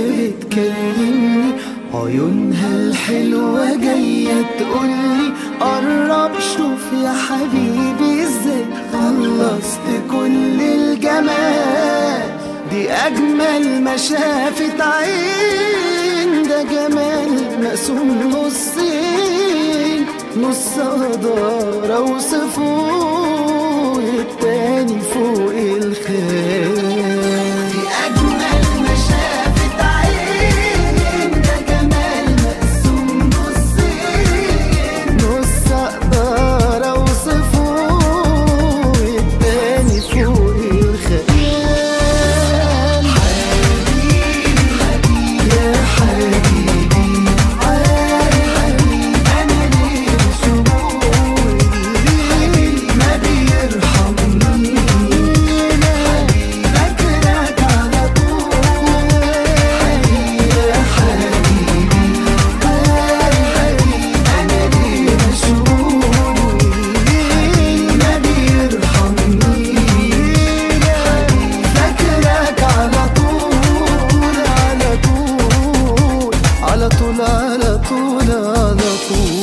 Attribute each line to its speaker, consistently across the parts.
Speaker 1: بتكلمني عيونها الحلوة جاية تقولي قرب شوف يا حبيبي ازاي خلصت كل الجمال دي أجمل ما شافت عين ده جمال مقسوم نصين نص قدارة وصفوه التاني فوق الخيال دي أجمل ما شافت عين ده جمال مقسوم نصين نص قدارة وصفوه التاني فوق الخيال حبيبي حبيبي يا حبيبي حبيبي أنا ليه شعور ما بيرحمني فاكرك على طول يا حبيبي حبيبي أنا ليه شعور ما بيرحمني فاكرك على طول على طول على طول على طول على طول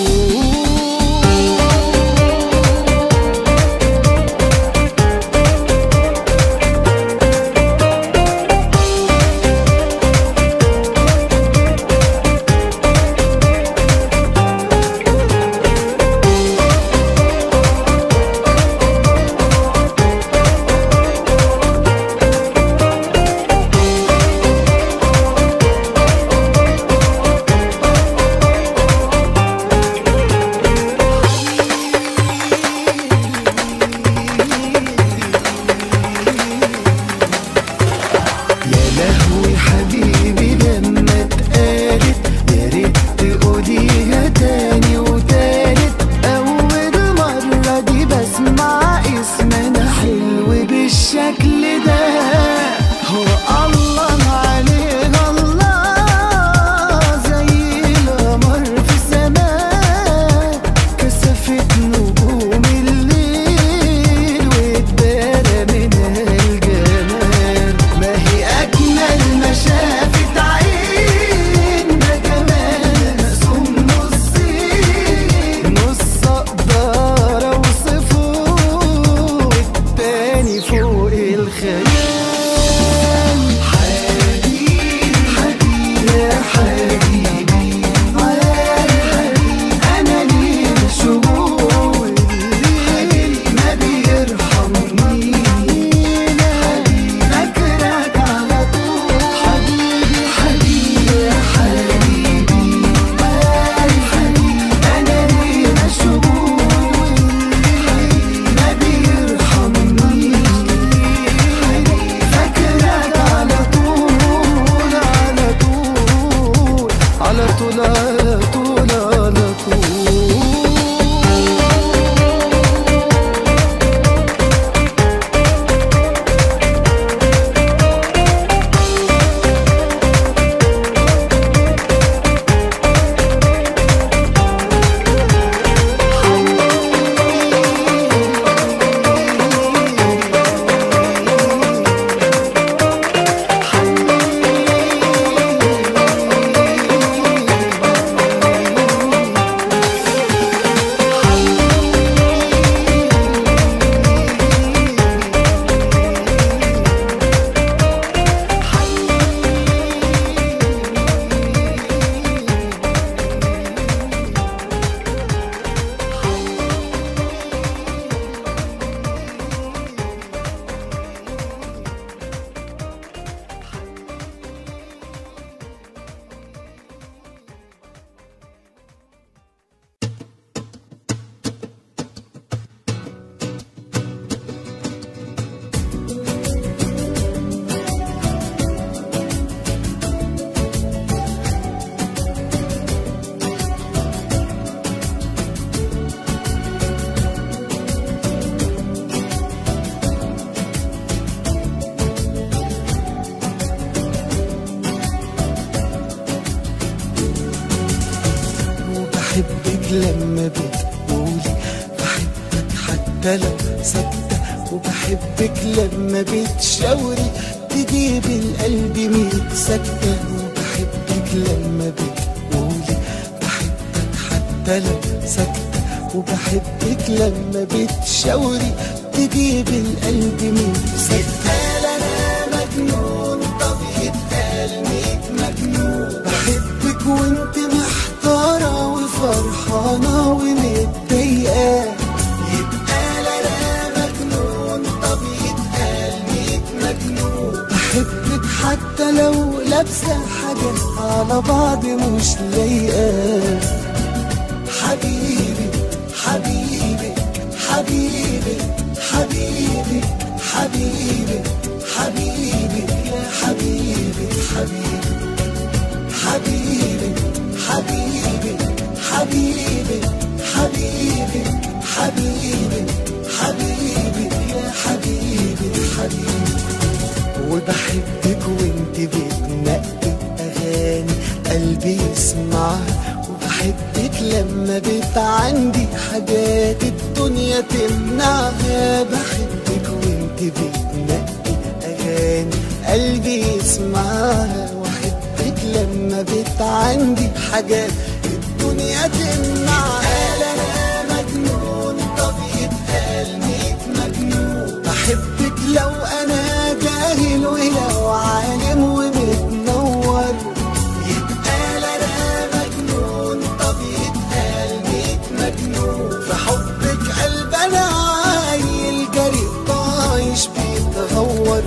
Speaker 1: يا لهوي حبيبي لما اتقالت يا ريت تقوليها تاني وتالت اول مرة دي بسمع اسمنا حلو بالشكل ده هو الله عليه الله زي القمر في السماء كسفت نجوم الليل واتبارى منها الجمال ما هي أجمل ما شافت عين ده جمال مقسوم نصين نص قدارة وصفوه التاني فوق الخيال حبيبي حبيبي يا حبيبي حبيبي أنا ليه شعور ما بيرحمني فاكرك على طول حبيبي حبيبي يا حبيبي حبيبي أنا ليه شعور ما بيرحمني فاكرك على طول على طول على طول على طول على طول وبحبك لما بتقولي بحبك حتى لو سكتة وبحبك لما بتشاوري تجيب القلب ميت سكتة لما بتقولي بحبك حتى لو ساكتة وبحبك لما بتشاوري تجيب القلب من سكتة انا مجنون طب يتقال ميت مجنون بحبك وانت محتارة وفرحانة ومتضايقة يبقى انا مجنون طب يتقال ميت مجنون بحبك حتى لو لابسة حاجة على بعض مش لايقة حبيبي حبيبي حبيبي حبيبي حبيبي حبيبي يا حبيبي حبيبي حبيبي حبيبي حبيبي حبيبي حبيبي حبيبي يا حبيبي حبيبي وبحبك وانت بتنقي اغاني قلبي يسمعها وبحبك لما بتعندي حاجات الدنيا تمنعها بحبك وانت بتنقي اغاني قلبي يسمعها واحبك لما بتعندي حاجات الدنيا تمنعها انا مجنون طب يتقال ميت مجنون بحبك لو انا جاهل ولو عالم ومتنور يتقال انا مجنون طب يتقال ميت مجنون في حبك قلب انا عايل جري طايش بيتغور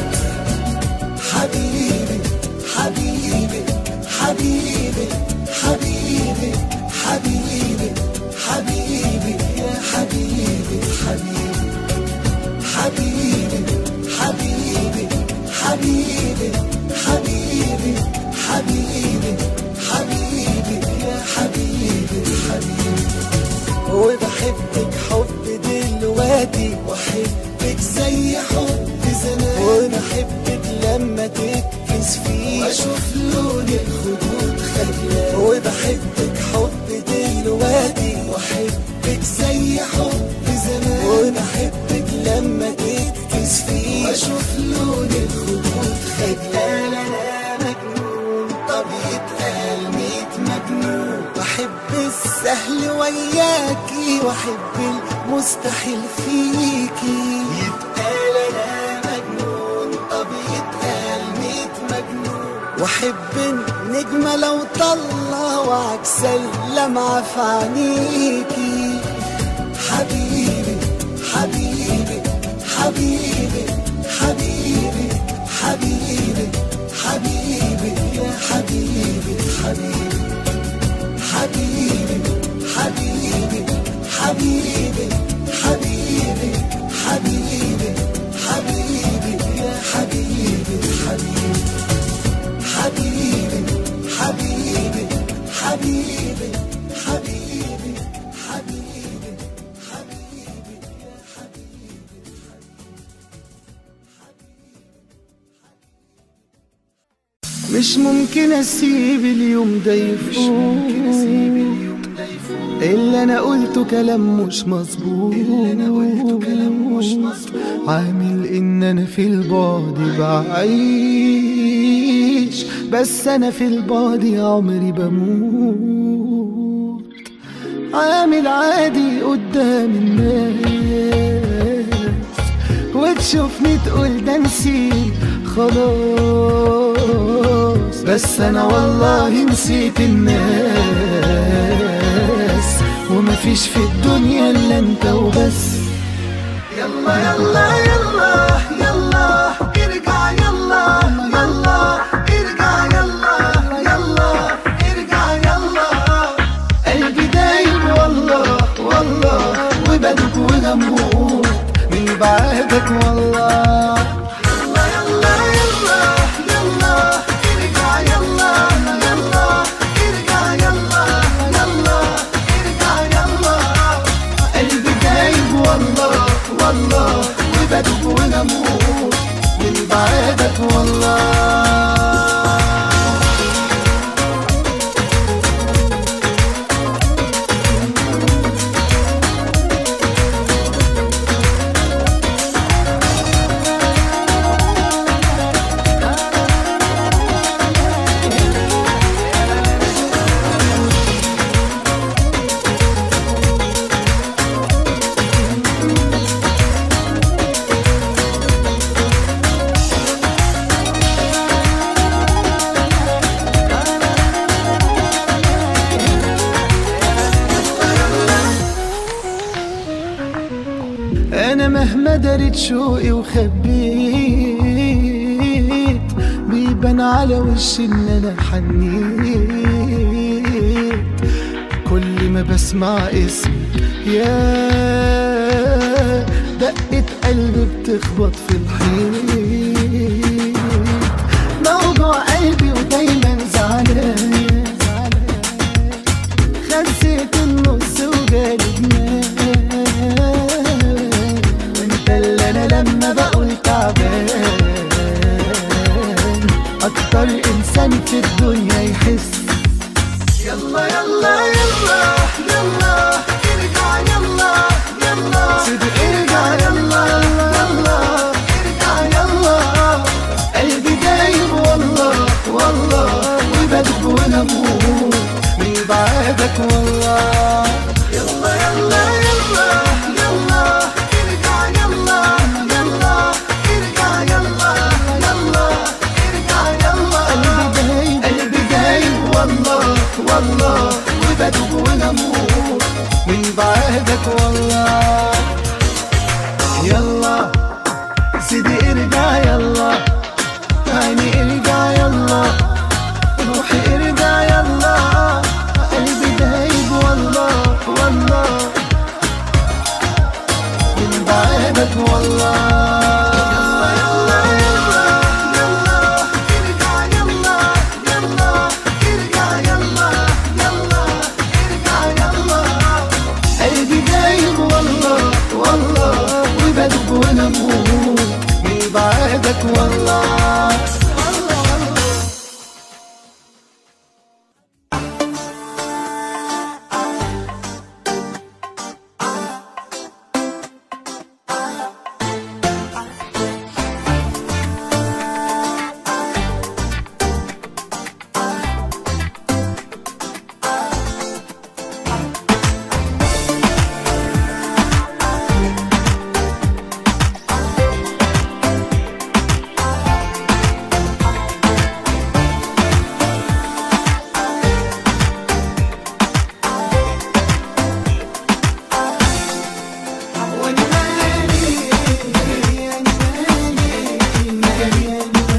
Speaker 1: حبيبي حبيبي حبيبي حبيبي حبيبي حبيبي يا حبيبي حبيبي حبيبي حبيبي حبيبي حبيبي حبيبي حبيبي يا حبيبي حبيبي وبحبك حب دلوقتي واحبك زي حب زمان وبحبك لما تتكس فيه واشوف لون الخدود خجلان وبحبك حب دلوقتي واحبك زي حب زمان وبحبك لما تتكس فيه واشوف لون الخدود خجلان انا مجنون طب يتقال ميت مجنون بحب السهل وياكي واحب المستحيل فيكي يتقال انا مجنون طب يتقال ميت مجنون واحب النجمة لو طلع وعكس اللمعة في عينيكي حبيبي حبيبي حبيبي حبيبي حبيبي حبيبي يا حبيبي حبيبي حبيبي حبيبي حبيبي حبيبي حبيبي حبيبي يا حبيبي حبيبي حبيبي حبيبي حبيبي حبيبي حبيبي حبيبي يا حبيبي مش ممكن اسيب اليوم ده يفوت اللي انا قلته كلام مش مظبوط عامل ان انا في البعد بعيش بس انا في البعد يا عمري بموت عامل عادي قدام الناس وتشوفني تقول ده نسيت خلاص بس انا والله نسيت الناس ومفيش في الدنيا الا انت وبس يلا يلا يلا يلا ارجع يلا يلا ارجع يلا يلا ارجع يلا قلبي دايب والله والله وبدك وغموت من بعدك والله يلا يلا يلا يلا ارجع يلا يلا ارجع يلا يلا ارجع يلا قلبي دايب والله والله وبدك ونموت من بعدك والله دارت شوقي وخبيت بيبان على وشي ان انا حنيت كل ما بسمع اسمك يا دقة قلبي بتخبط في الحيط موجوع قلبي ودايما زعلان خسيت النص وجالي جنان وانت اللي انا لما بقول تعبان اكتر انسان في الدنيا يحس يلا يلا يلا يلا ارجع يلا يلا سيدي ارجع يلا يلا ارجع يلا قلبي دايب والله والله وبدب وانا اموت من بعدك والله يلا يلا يلا يلا ارجع يلا يلا ارجع يلا يلا ارجع يلا قلبي دايب قلبي دايب والله والله وبدب وانا اموت من بعدك والله يلا سيدي ارجع يلا عيني ارجع يلا روحي ارجع يلا قلبي دايب والله والله من بعدك والله يلا يلا يلا ارجع يلا يلا ارجع يلا يلا ارجع يلا قلبي دايب والله والله وبدب وانا اموت من بعدك والله والله والله وانا مالي انا مالي مالي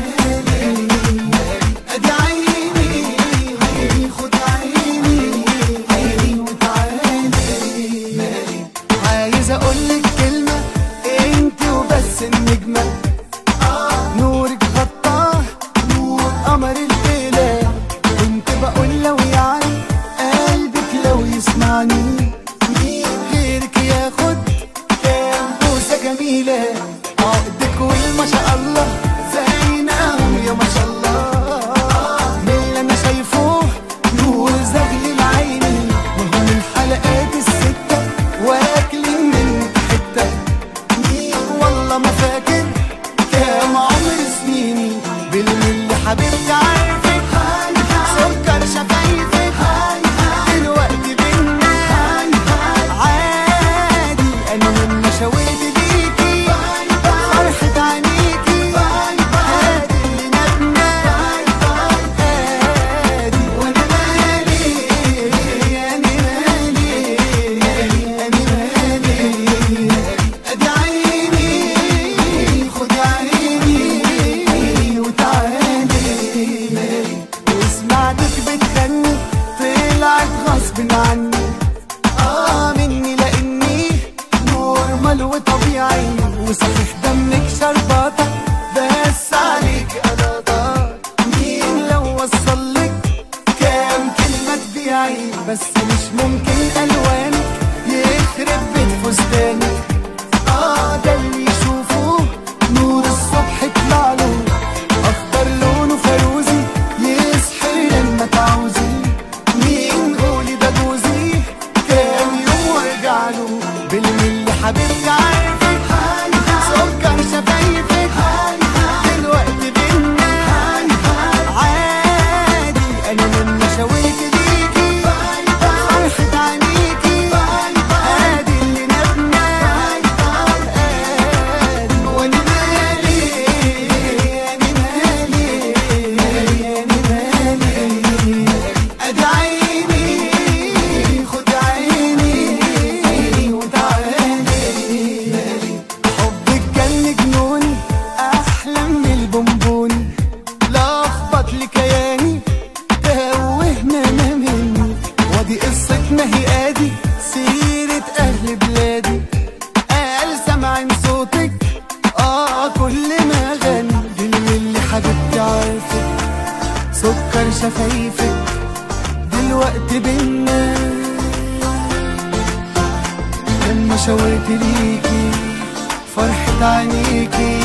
Speaker 1: ادي عيني خد عيني وتعالي عايز اقولك كلمة انت وبس النجمة نورك غطاه نور قمر الليلة كنت بقول لو يعني قلبك لو يسمعني مين غيرك ياخد كام بوسة جميلة عقدك والما شاء الله زينهم يا ما شاء الله من اللي انا شايفه نور زغل العيني وهو من حلقات الستة واكلين منك حتة مين والله ما فاكر كام عمر سنيني بالملي حبيبتي عارفك سكر شفايفك دلوقتي بينا عادي انا من مشاوير ليكي فرحة عينيكي هادي اللي نبنا هادي وانا مالي انا مالي انا مالي ادي عيني خد عيني وتعالي وسمعتك بتغني طلعت غصب عني اه مني لاني نورمال وطبيعي وصحيح دمك شرباتة بس عليك انا دار مين لو وصلك كام كلمة تبيعي بس مش ممكن الوانك يخرب بيت فستانك اه ده اللي يشوفوه نور الصبح يطلع له اخضر لونه فيروزي يسحر لما تعوزي مين قولي ده جوزي سكر شفايفك دلوقتي بينا لما شاورت ليكي فرحة عينيكي